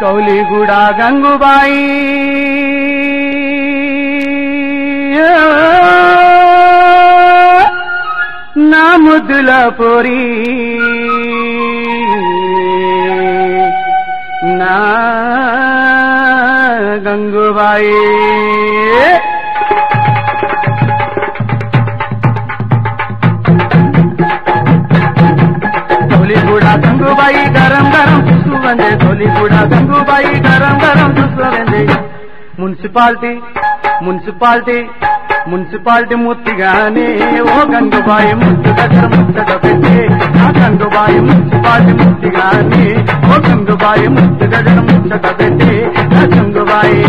కౌలిగూడ గంగుబాయి నా ముద్దుల పొరి నా గంగుబాయి తొలిగూడ గంగుబాయి గరం గరం చూసువందే తొలిగూడ గంగుబాయి గరం గరం చూసువందే మున్సిపాలిటీ మున్సిపాలిటీ మున్సిపాలిటీ ముత్తిగానే ఓ గంగుబాయి ముత్తు దగ్గర ముచ్చట పెట్టి ఆ గంగుబాయి మున్సిపాలిటీ ముత్తిగానే ఓ గంగుబాయి ముత్తు దగ్గర ముచ్చట పెట్టి ఆ గంగుబాయి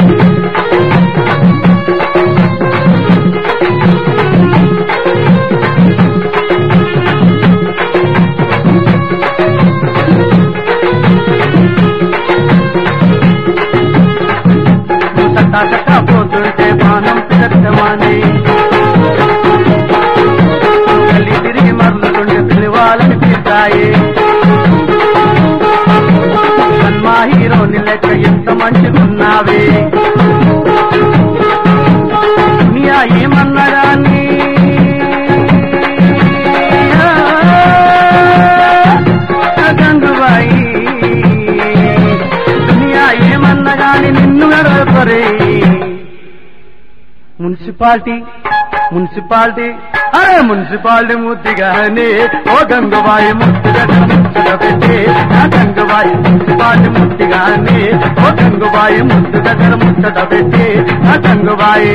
చట్టా చట్టా పోతుంటే బాణం పిలచ్చమాని తల్లి తిరిగి మరలుతుంటే పిలివాలని పిలిచాయి సన్మా హీరోని లెక్క ఎంత మంచిగున్నావే దునియా ఏమన్నదాన్ని గంగుబాయి దునియా ఏమన్న గాని నిన్ను నడపరే మున్సిపాలిటీ మున్సిపాలిటీ అరే మున్సిపాలిటీ ముద్దిగానే ఓ గంగుబాయి ముద్దుగా ముద్దుగా పెట్టి ఆ గంగుబాయి మున్సిపాలిటీ ముద్దిగానే ఓ గంగుబాయి ముద్దుగా ముచ్చట పెట్టి ఆ గంగుబాయి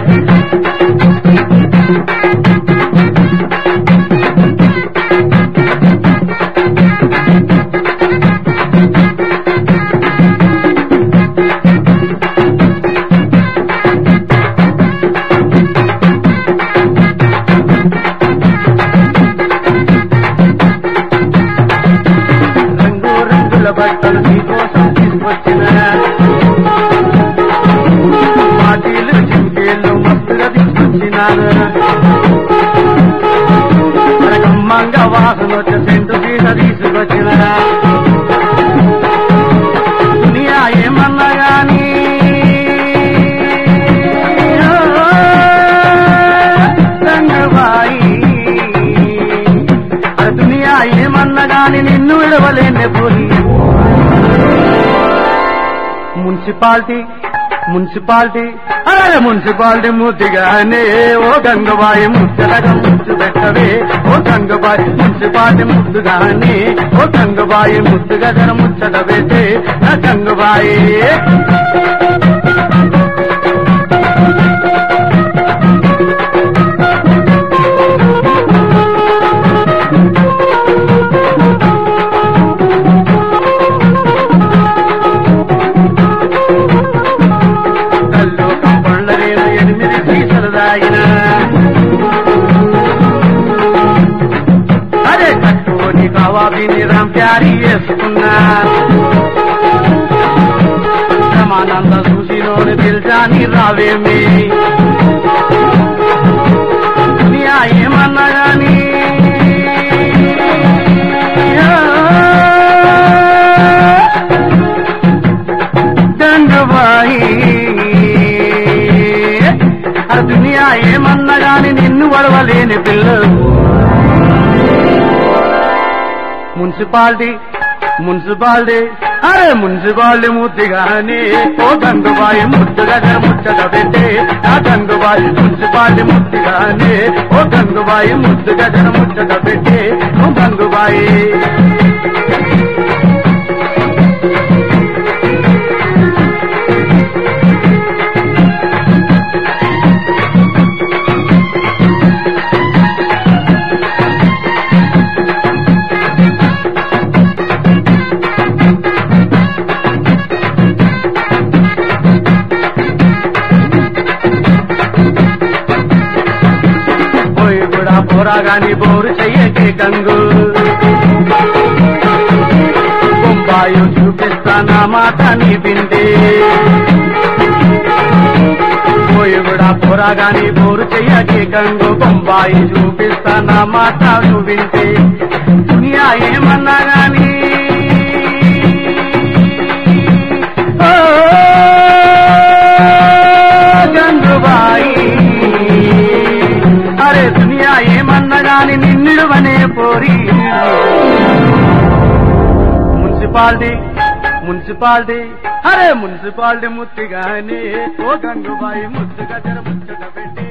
రంగు రంగుల బట్టలు నీకోసం తీసుకొచ్చిన పాటీలు చింకేళ్ళు మస్తుగా తీసుకొచ్చినాను కమ్మంగా వాసన వచ్చే సెంటు తీస తీసుకొచ్చిన దునియా ఏమన్నా గాని రంగబాయి ఆ దునియా ఏమన్నా గాని నిన్ను విడవలేనే పోలి మున్సిపాలిటీ మున్సిపాలిటీ అరే మున్సిపాలిటీ ముద్దిగానే ఓ గంగబాయి ముచ్చటగా ముచ్చు పెట్టవే ఓ గంగబాయి మున్సిపాలిటీ ముద్దుగానే ఓ గంగబాయి ముద్దుగా జర ముచ్చట పెట్టే నా గంగబాయి కళ్ళు కంపళ్ళరేన ఎనిమిది సీసలు దాగిన అదే కట్టుని కవాబిని రామ్ ప్యారీ వేసుకున్నా సమానంద చూసినోని పిలిచాని రావేమి దునియా ఏమన్నా గాని గంగబాయి ఆ దునియా ఏమన్నా గాని నిన్ను వడవలేని పిల్లలు మున్సిపాలిటీ మున్సిపాలిటీ అరే మున్సిపాలిటీ ముద్దిగానే ఓ గంగుబాయి ముద్దుగా జర ముచ్చట పెట్టే ఆ గంగుబాయి మున్సిపాలిటీ ముద్దిగానే ఓ గంగుబాయి ముద్దుగా జర ముచ్చట పెట్టే ఓ గంగుబాయి పోయి కూడా పోరాగాని బోరు చెయ్యకే గంగు బొంబాయి చూపిస్తానా మాట నీ బిందే పోయి కూడా పోరాగాని బోరు చెయ్యకే గంగు బొంబాయి చూపిస్తానా మాట నువ్వు వింటే దునియా ఏమన్నా గాని మున్సిపాలిటీ మున్సిపాలిటీ అరే మున్సిపాలిటీ ముత్తిగాని ఓ గంగుబాయి ముద్దుగా తెర ముచ్చట పెట్టి